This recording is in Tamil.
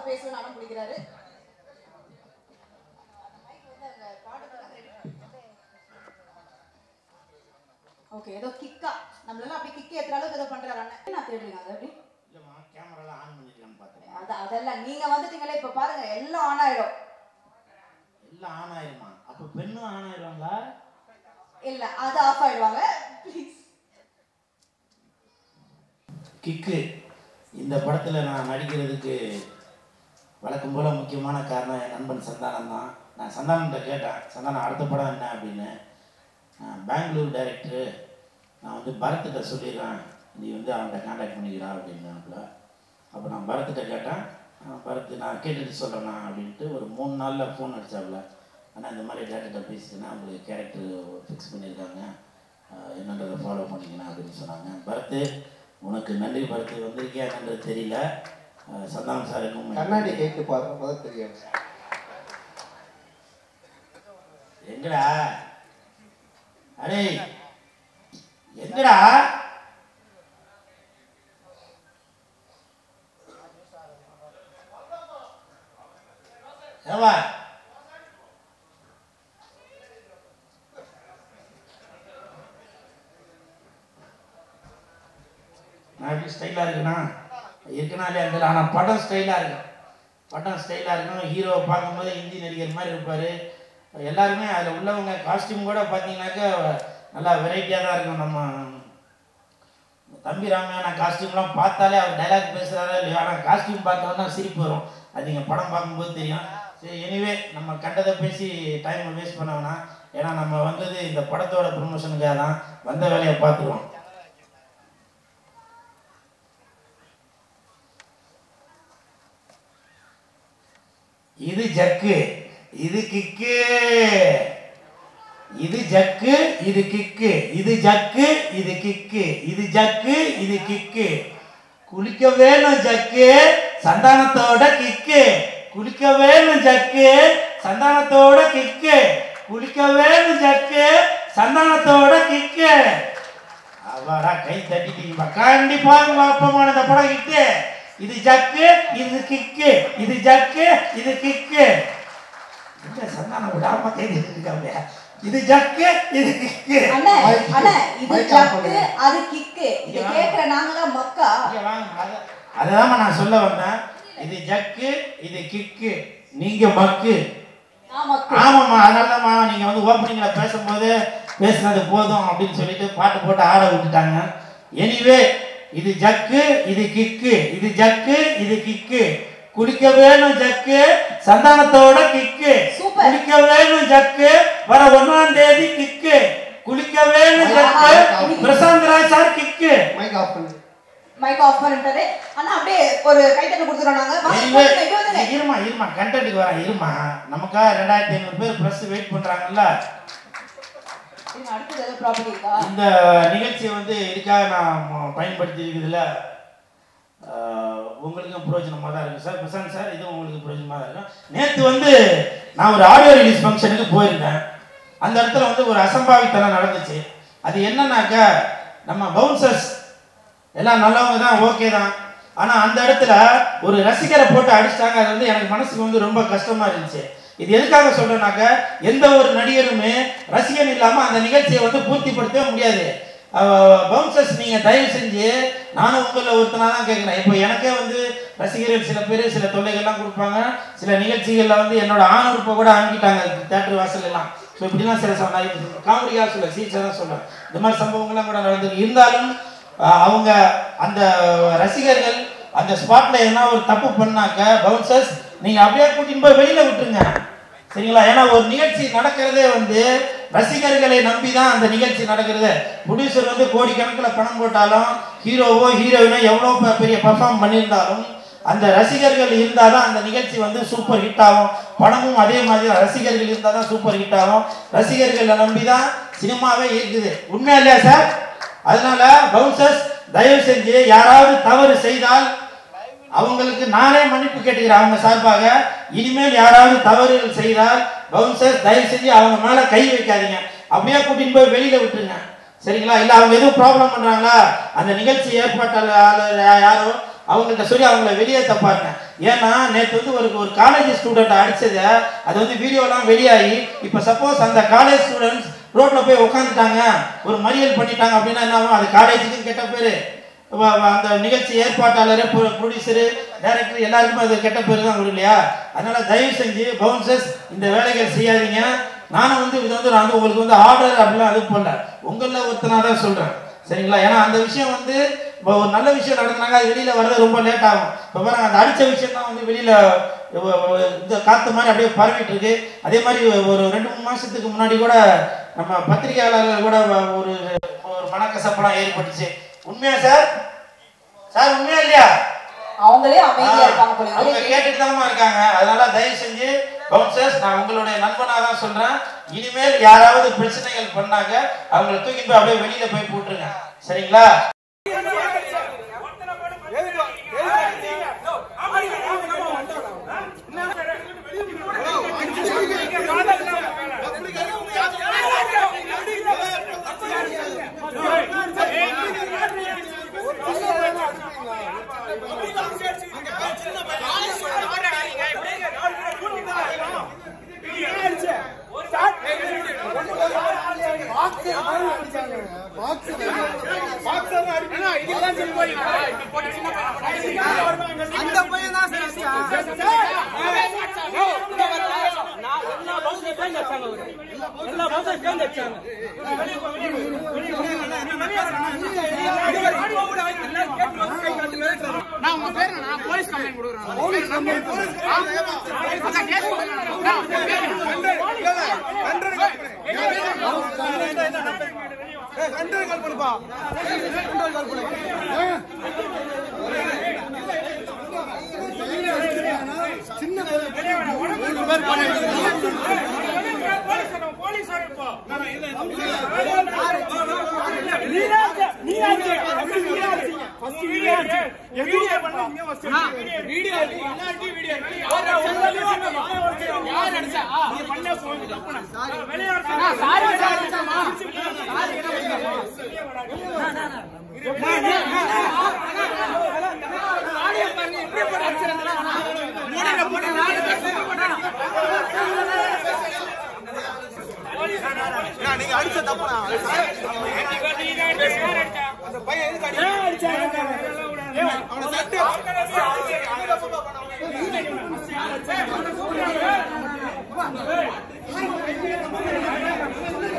பேசணும்னு அடம் பிடிக்கிறாரு ஓகே ஏதோ கிக்கா நம்மளெல்லாம் அப்படி கிக்கு ஏத்துற அளவுக்கு ஏதோ பண்றாரு அண்ணன் நான் தேடுறீங்க அது அப்படி இல்லைம்மா கேமராலாம் ஆன் பண்ணிருக்கான்னு பார்த்தேன் அது அதெல்லாம் நீங்க வந்துட்டீங்களே இப்ப பாருங்க எல்லாம் ஆன் ஆயிடும் எல்லாம் ஆன் ஆயிருமா அப்போ பெண்ணும் ஆன் ஆயிருவாங்களா இல்ல அது ஆஃப் ஆயிடுவாங்க ப்ளீஸ் கிக்கு இந்த படத்தில் நான் நடிக்கிறதுக்கு வழக்கம் போல் முக்கியமான காரணம் என் நண்பன் சந்தானம் தான் நான் சந்தானம்கிட்ட கேட்டேன் சந்தானம் அடுத்த படம் என்ன அப்படின்னு நான் பெங்களூர் டைரக்டரு நான் வந்து பரத்திட்ட சொல்லிடுறேன் நீ வந்து அவன்கிட்ட காண்டாக்ட் பண்ணிக்கிறா அப்படின்னாப்புல அப்போ நான் பரத்திட்ட கேட்டேன் "ஆ, பரத் நான் கேட்டுட்டு சொல்கிறேண்ணா அப்படின்ட்டு ஒரு மூணு நாளில் ஃபோன் அடிச்சாப்புல ஆனால் இந்த மாதிரி டேரக்டர்கிட்ட பேசிட்டேன்னா உங்களுக்கு கேரக்டர் ஃபிக்ஸ் பண்ணியிருக்காங்க ஆஹ் என்னன்றதை ஃபாலோ பண்ணிக்கணும் அப்படின்னு சொன்னாங்க பரத்து உனக்கு நன்றி பரத்து வந்திருக்கியா என்னன்றது தெரியல ஆஹ் சந்தானம் சாருக்கும் கண்ணாடி கேட்டு பாருங்க முதல் தெரியும் எங்கடா அடே எங்கடா ஏவா நான் எப்படி ஸ்டைலாக இருக்குண்ணா இருக்கனாலே அந்த ஆனால் படம் ஸ்டைலாக இருக்கும் படம் ஸ்டைலாக இருக்கும் ஹீரோவை பார்க்கும்போது ஹிந்தி நடிகர் மாதிரி இருப்பார் எல்லாருமே அதில் உள்ளவங்க காஸ்டியூம் கூட பார்த்தீங்கன்னாக்கா நல்லா வெரைட்டியாக தான் இருக்கும் நம்ம தம்பி ராமையான காஸ்டியூம்லாம் பார்த்தாலே அவர் டைலாக் பேசுகிறாரா இல்லையா ஆனால் காஸ்டியூம் பார்த்தோன்னா சிரிப்பு வரும் அது நீங்கள் படம் பார்க்கும்போது தெரியும் சரி எனிவே நம்ம கண்டதை பேசி டைமை வேஸ்ட் பண்ண வேணாம் ஏன்னா நம்ம வந்தது இந்த படத்தோட ப்ரொமோஷனுக்காக தான் வந்த வேலையை பார்த்துருவோம் இது ஜக்கு இது கிக்கு இது ஜக்கு இது கிக்கு இது ஜக்கு இது கிக்கு இது ஜக்கு இது கிக்கு குளிக்க வேணும் ஜக்கு சந்தானத்தோட கிக்கு குளிக்க வேணும் ஜக்கு சந்தானத்தோட கிக்கு குளிக்க வேணும் ஜக்கு சந்தானத்தோட கிக்கு அவாடா கை தட்டிட்டீங்க கண்டிப்பா உங்க அப்பமான இந்த படம் கிட்டு இது ஜக்கு இது கிக்கு இது ஜக்கு இது கிக்கு இந்த சந்தானம் விடாம கை தட்டிருக்காங்க இது ஜக்கு இது கிக்கு அண்ணே Mic- அண்ணே இது mic off ஜக்கு பண்ணுங்க. அது கிக்கு இது கேக்குற நாங்களாம் மக்கா இங்க வாங்க, அத- அததான் நான் சொல்ல வந்தேன் இது ஜக்கு இது கிக்கு நீங்க மக்கு நான் மக்கு ஆமாம்மா அதனாலதாம்மா நீங்க வந்து ஓப்பனிங்ல பேசும்போது பேசுனது போதும் அப்படின்னு சொல்லிட்டு பாட்டு போட்டு ஆட விட்டுட்டாங்க எனிவே இது ஜக்கு இது கிக்கு இது ஜக்கு இது கிக்கு குடிக்க வேணும் ஜக்கு சந்தானத்தோட கிக்கு Super. குடிக்க வேணும் ஜக்கு வர ஒன்னாம் தேதி கிக்கு குளிக்க வேணும் ஜக்கு பிரசாந்த் ராஜ் சார் கிக்கு மைக் ஆஃப் பண்ணு மைக் ஆஃப் பண்ணிட்டாரு அண்ணா அப்படியே ஒரு கைத்தட்டு கொடுத்துறோம் நாங்க வாங்க, Anyway, போங்க, இங்க வந்துருங்க. இருமா இருமா கண்டென்ட்டுக்கு வரேன் இருமா நமக்காக ரெண்டாயிரத்தி ஐநூறு பேர் ப்ரெஸ் வெயிட் பண்றாங்கல்ல இருங்க, அடுத்தது ஏதோ ப்ராப்பர்ட்டி இருக்கா இந்த நிகழ்ச்சியை வந்து இதுக்காக நான் ம- பயன்படுத்தி இருக்கிறதுல ஆஹ், உங்களுக்கும் பிரயோஜனமாக தான் இருக்கும் சார் பிரசாந்த் சார் இதுவும் உங்களுக்கு பிரயோஜனமாக தான் இருக்கும் நேற்று வந்து நான் ஒரு ஆடியோ ரிலீஸ் ஃபங்க்ஷனுக்கு போயிருந்தேன் அந்த இடத்துல வந்து ஒரு அசம்பாவித்தனம் நடந்துச்சு அது என்னன்னாக்கா நம்ம பவுன்சர்ஸ் எல்லாம் நல்லவங்க தான் ஓகே தான் ஆனால் அந்த இடத்துல ஒரு ரசிகரை போட்டு அடிச்சிட்டாங்க அது வந்து எனக்கு மனசுக்கு வந்து ரொம்ப கஷ்டமா இருந்துச்சு இது எதுக்காக சொல்றேன்னாக்க எந்த ஒரு நடிகருமே ரசிகன் இல்லாமல் அந்த நிகழ்ச்சியை வந்து பூர்த்திப்படுத்தவே முடியாது பவுன்சர்ஸ் நீங்கள் தயவு செஞ்சு நானும் உங்களில் ஒருத்தனா தான் கேட்குறேன் இப்போ எனக்கே வந்து ரசிகர்கள் சில பேர் சில தொல்லைகள்லாம் கொடுப்பாங்க சில நிகழ்ச்சிகளில் வந்து என்னோட ஆணுறுப்பை கூட அனுப்பிட்டாங்க தேட்டர் வாசல் எல்லாம் ஸோ இப்படிலாம் சில காமெடியாக சொல்ல சீரியஸாக தான் சொல்லுவேன் இந்த மாதிரி சம்பவங்கள்லாம் கூட நடந்து இருந்தாலும் அஹ், அவங்க அந்த ரசிகர்கள் அந்த ஸ்பாட்ல எதனா ஒரு தப்பு பண்ணாக்க பவுன்சர்ஸ் நீங்க அப்படியே கூட்டிட்டு போய் வெளியில விட்டுருங்க சரிங்களா ஏன்னா ஒரு நிகழ்ச்சி நடக்கிறதே வந்து ரசிகர்களை நம்பி தான் அந்த நிகழ்ச்சி நடக்கிறது ப்ரொடியூசர் வந்து கோடிக்கணக்கில் பணம் போட்டாலும் ஹீரோவோ ஹீரோயினோ எவ்வளோ பெ- பெரிய பர்ஃபார்ம் பண்ணியிருந்தாலும் அந்த ரசிகர்கள் இருந்தால் தான் அந்த நிகழ்ச்சி வந்து சூப்பர் ஹிட் ஆகும் படமும் அதே மாதிரி தான். ரசிகர்கள் இருந்தால் தான் சூப்பர் ஹிட் ஆகும் ரசிகர்களை நம்பி தான் சினிமாவே இருக்குது உண்மையா இல்லையா சார் அதனால பவுன்சர்ஸ் தயவு செஞ்சு யாராவது தவறு செய்தால் அவங்களுக்கு நானே மன்னிப்பு கேட்டுக்கிறேன் அவங்க சார்பாக இனிமேல் யாராவது தவறுகள் செய்தால் பவுன்சர்ஸ் தயவு செஞ்சு அவங்க மேல கை வைக்காதீங்க அப்படியே கூட்டிட்டு போய் வெளியில விட்டுருங்க சரிங்களா இல்ல அவங்க எதுவும் ப்ராப்ளம் பண்றாங்களா அந்த நிகழ்ச்சி ஏற்பாட்டாளர் யாரோ அவங்கள்ட்ட சொல்லி அவங்கள வெளியேற்ற பாருங்க ஏன்னா நேற்று வந்து ஒரு ஒரு காலேஜ் ஸ்டூடெண்ட் அடிச்சதை அது வந்து வீடியோலாம் வெளியாகி இப்போ சப்போஸ் அந்த காலேஜ் ஸ்டூடெண்ட்ஸ் ரோட்ல போய் உட்காந்துட்டாங்க ஒரு மறியல் பண்ணிட்டாங்க அப்படின்னா என்ன ஆகும் அது காலேஜுக்கும் கெட்ட பேரு வ- வ- அந்த நிகழ்ச்சி ஏற்பாட்டாளர் ப்ரொடியூசரு டைரக்டர் எல்லாருக்குமே அது கெட்ட பேர் தான் வரும் இல்லையா அதனால தயவு செஞ்சு பவுன்சர்ஸ் இந்த வேலைகள் செய்யாதீங்க நானும் வந்து இது வந்து நான் வந்து உங்களுக்கு வந்து ஆர்டர் அப்படிலாம் அது போடல உங்களில் ஒருத்தனா தான் சொல்றேன் சரிங்களா ஏன்னா அந்த விஷயம் வந்து இப்போ ஒரு நல்ல விஷயம் நடந்தாங்க அது வெளியில வர்றது ரொம்ப லேட் ஆகும் இப்போ பாருங்க அந்த அடிச்ச விஷயம் தான் வந்து வெளியில வ- வ- இந்த காத்து மாதிரி அப்படியே பரவிட்டு இருக்கு அதே மாதிரி ஒரு ரெண்டு மூணு மாசத்துக்கு முன்னாடி கூட நம்ம பத்திரிகையாளர்கள் கூட வ- ஒரு ஒரு மனக்கசப்பெல்லாம் ஏற்பட்டுச்சு உண்மையா சார் சார் உண்மையா இல்லையா அவங்களே அமைதியா இருப்பாங்க போல அவங்க இருக்கு. கேட்டுட்டு தாமா இருக்காங்க அதனால தயவு செஞ்சு பவுன்சர்ஸ் நான் உங்களுடைய நண்பனா தான் சொல்றேன் இனிமேல் யாராவது பிரச்சனைகள் பண்ணாங்க அவங்களை தூக்கி போய் அப்படியே வெளியில போய் போட்டுருங்க சரிங்களா அந்த பையன் தான் சார் அடிச்சான். நான் உங்க பேர் என்ன? நான் போலீஸ் கம்ப்ளைண்ட் கொடுக்குறேன். போலீஸ் கம்ப்ளைண்ட் அதான் கேஸ் கொடுக்குறேன். நான் உங்க பேர் என்ன? யார் அடிச்சா? ஆ. ஆ, சாரி சார் அடிச்சாமா? சாரி என்ன பண்ணீங்க? ஆடியோ பாருங்க, எப்படி போட்டு அடிச்சிருந்தானா? மூடில போட்டு நாலு பேர் சுத்தி போட்டானா? நீங்க அடிச்ச தப்புனா அந்த பையன் எதுக்கு அடி அவனை தட்டு ஆ